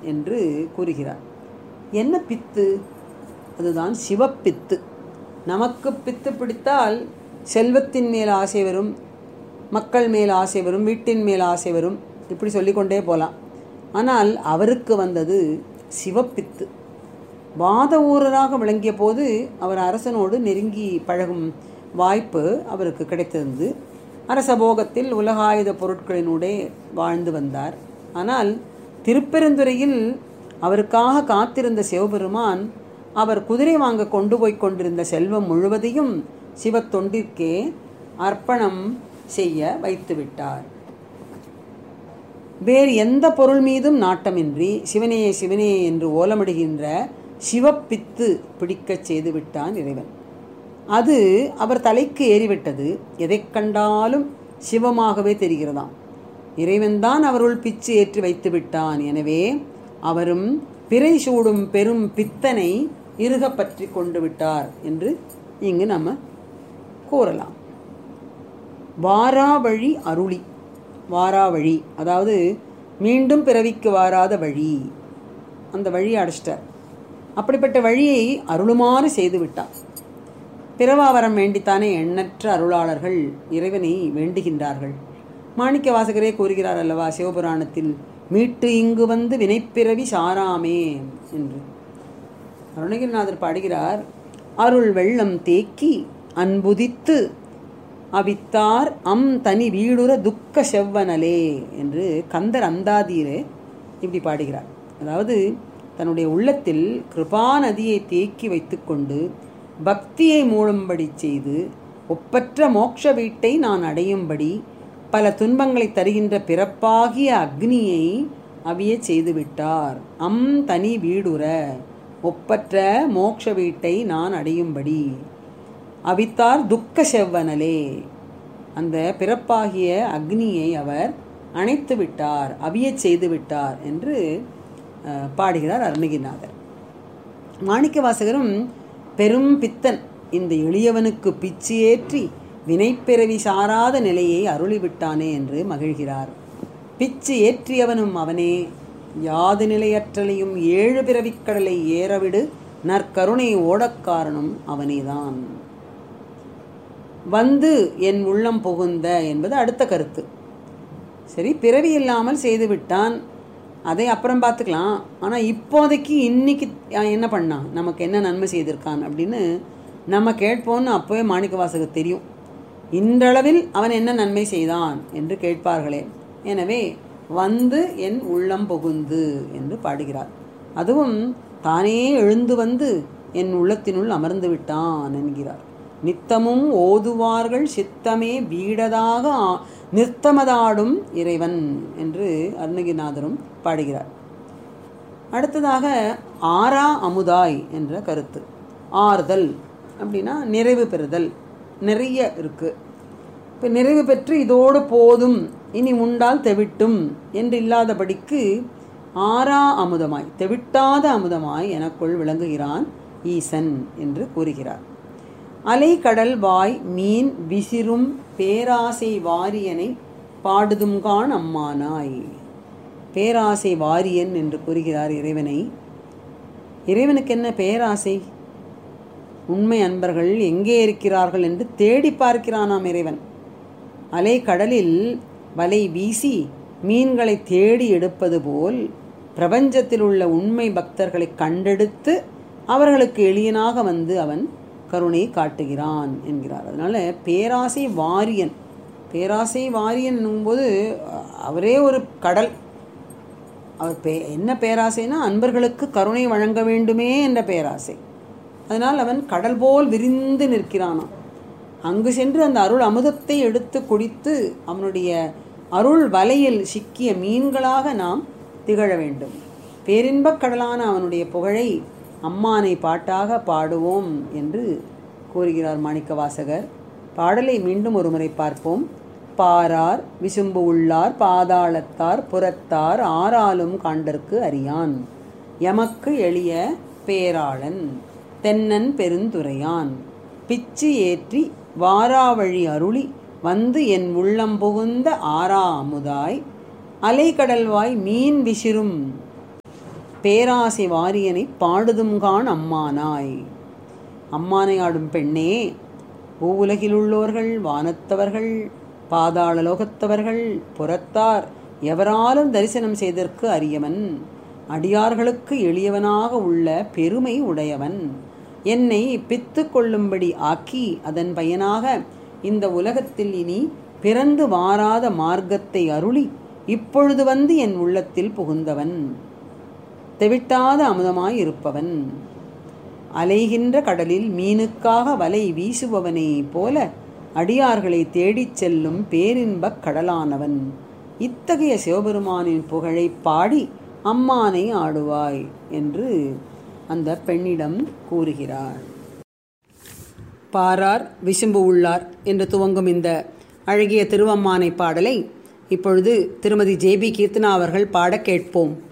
என்று கூறுகிறார் என்ன பித்து அதுதான் சிவப்பித்து நமக்கு பித்து பிடித்தால் செல்வத்தின் மேல் ஆசை வரும் மக்கள் மேல் ஆசை வரும் வீட்டின் மேல் ஆசை வரும் இப்படி சொல்லிக்கொண்டே போகலாம் ஆனால் அவருக்கு வந்தது சிவப்பித்து வாத ஊரராக விளங்கிய போது அவர் அரசனோடு நெருங்கி பழகும் வாய்ப்பு அவருக்கு கிடைத்திருந்து அரசபோகத்தில் உலகாயுத பொருட்களினூடே வாழ்ந்து வந்தார் ஆனால் திருப்பெருந்துறையில் அவருக்காக காத்திருந்த சிவபெருமான் அவர் குதிரை வாங்க கொண்டு போய் கொண்டிருந்த செல்வம் முழுவதையும் சிவத்தொண்டிற்கே அர்ப்பணம் செய்ய வைத்து விட்டார் வேறு எந்த பொருள் மீதும் நாட்டமின்றி சிவனே சிவனே என்று ஓலமிடுகின்ற சிவப்பித்து பிடிக்கச் செய்து விட்டான் இறைவன் அது அவர் தலைக்கு ஏறிவிட்டது எதைக் கண்டாலும் சிவமாகவே தெரிகிறதாம் இறைவன்தான் அவருள் பிச்சு ஏற்றி வைத்து விட்டான் எனவே அவரும் பிறை சூடும் பெரும் பித்தனை இறுக பற்றி கொண்டு விட்டார் என்று இங்கு நம்ம கூறலாம் வாராவழி அருளி வாராவழி அதாவது மீண்டும் பிறவிக்கு வாராத வழி அந்த வழியை அடைச்சிட்டார் அப்படிப்பட்ட வழியை அருளுமாறு செய்து விட்டார் பிறவாவரம் வேண்டித்தானே எண்ணற்ற அருளாளர்கள் இறைவனை வேண்டுகின்றார்கள் மாணிக்க வாசகரே கூறுகிறார் அல்லவா சிவபுராணத்தில் மீட்டு இங்கு வந்து வினைப்பிறவி சாராமே என்று அருணகிரிநாதர் பாடுகிறார் அருள் வெள்ளம் தேக்கி அன்புதித்து அவித்தார் அம் தனி வீடுற துக்க செவ்வனலே என்று கந்தர் அந்தாதியிலே இப்படி பாடுகிறார் அதாவது தன்னுடைய உள்ளத்தில் கிருபா நதியை தேக்கி வைத்துக்கொண்டு பக்தியை மூழும்படி செய்து ஒப்பற்ற மோட்ச வீட்டை நான் அடையும்படி பல துன்பங்களை தருகின்ற பிறப்பாகிய அக்னியை அவிய செய்துவிட்டார் அம் தனி வீடுற ஒப்பற்ற மோட்ச வீட்டை நான் அடையும்படி அவித்தார் துக்க செவ்வனலே அந்த பிறப்பாகிய அக்னியை அவர் அணைத்து விட்டார் அவியச் செய்து விட்டார் என்று அஹ், பாடுகிறார் அருணகிரிநாதர் மாணிக்க வாசகரும் பெரும் பித்தன் இந்த எளியவனுக்கு பிச்சு ஏற்றி வினைப்பிறவி சாராத நிலையை அருளிவிட்டானே என்று மகிழ்கிறார் பிச்சு ஏற்றியவனும் அவனே யாது நிலையற்றலையும் ஏழு பிறவிக்கடலை ஏறவிடு நற்கருணை ஓடக்காரனும் அவனேதான் வந்து என் உள்ளம் புகுந்த என்பது அடுத்த கருத்து சரி பிறவி இல்லாமல் செய்து விட்டான் அதை அப்புறம் பார்த்துக்கலாம் ஆனால் இப்போதைக்கு இன்னைக்கு அவன் என்ன பண்ணான் நமக்கு என்ன நன்மை செய்திருக்கான் அப்படின்னு நம்ம கேட்போம்னு அப்போவே மாணிக்க வாசகர் தெரியும் இன்றளவில் அவன் என்ன நன்மை செய்தான் என்று கேட்பார்களே எனவே வந்து என் உள்ளம் புகுந்து என்று பாடுகிறார் அதுவும் தானே எழுந்து வந்து என் உள்ளத்தினுள் அமர்ந்து விட்டான் என்கிறார் நித்தமும் ஓதுவார்கள் சித்தமே வீடதாக ஆ- நிறுத்தமதாடும் இறைவன் என்று அருணகிரிநாதரும் பாடுகிறார் அடுத்ததாக ஆறா அமுதாய் என்ற கருத்து ஆறுதல் அப்படின்னா நிறைவு பெறுதல் நிறைய இருக்கு இப்போ நிறைவு பெற்று இதோடு போதும் இனி உண்டால் தெவிட்டும் என்று இல்லாதபடிக்கு ஆறா அமுதமாய் தெவிட்டாத அமுதமாய் எனக்குள் விளங்குகிறான் ஈசன் என்று கூறுகிறார் அலைக்கடல் வாய் மீன் விசிறும் பேராசை வாரியனை பாடுதும்கான் அம்மானாய் பேராசை வாரியன் என்று கூறுகிறார் இறைவனை இறைவனுக்கு என்ன பேராசை உண்மை அன்பர்கள் எங்கே இருக்கிறார்கள் என்று தேடி பார்க்கிறானாம் இறைவன் அலை கடலில் வலை வீசி மீன்களை தேடி எடுப்பது போல் பிரபஞ்சத்தில் உள்ள உண்மை பக்தர்களை கண்டெடுத்து அவர்களுக்கு எளியனாக வந்து அவன் கருணை காட்டுகிறான் என்கிறார் அதனால பேராசை வாரியன் பேராசை வாரியன் என்னும்போது அவரே ஒரு கடல் அவர் பே என்ன பேராசைனா அன்பர்களுக்கு கருணை வழங்க வேண்டுமே என்ற பேராசை அதனால் அவன் கடல் போல் விரிந்து நிற்கிறானாம் அங்கு சென்று அந்த அருள் அமுதத்தை எடுத்து குடித்து அவனுடைய அருள் வலையில் சிக்கிய மீன்களாக நாம் திகழ வேண்டும் பேரின்பக் கடலான அவனுடைய புகழை அம்மானை பாட்டாக பாடுவோம் என்று கூறுகிறார் மாணிக்கவாசகர் பாடலை மீண்டும் ஒருமுறை பார்ப்போம் பாரார் விசும்பு உள்ளார் பாதாளத்தார் புறத்தார் ஆறாலும் காண்டற்கு அறியான் எமக்கு எளிய பேராளன் தென்னன் பெருந்துரையான் பிச்சு ஏற்றி வாராவழி அருளி வந்து என் உள்ளம் புகுந்த ஆறா அமுதாய் அலைக்கடல்வாய் மீன் விசிறும் பேராசை வாரியனை பாடுதும்கான் அம்மானாய் அம்மானை ஆடும் பெண்ணே பூவுலகிலுள்ளோர்கள் வானத்தவர்கள் பாதாள லோகத்தவர்கள் புறத்தார் எவராலும் தரிசனம் செய்தற்கு அரியவன் அடியார்களுக்கு எளியவனாக உள்ள பெருமை உடையவன் என்னை பித்து கொள்ளும்படி ஆக்கி அதன் பயனாக இந்த உலகத்தில் இனி பிறந்து வாராத மார்க்கத்தை அருளி இப்பொழுது வந்து என் உள்ளத்தில் புகுந்தவன் தெவிட்டாத அமுதமாய் இருப்பவன் அலைகின்ற கடலில் மீனுக்காக வலை வீசுபவனை போல அடியார்களை தேடிச் செல்லும் பேரின்பக் கடலானவன் இத்தகைய சிவபெருமானின் புகழை பாடி அம்மானை ஆடுவாய் என்று அந்த பெண்ணிடம் கூறுகிறார் பாரார் விசும்பு உள்ளார் என்று துவங்கும் இந்த அழகிய திருவம்மானை பாடலை இப்பொழுது திருமதி ஜேபி கீர்த்தனா அவர்கள் பாட கேட்போம்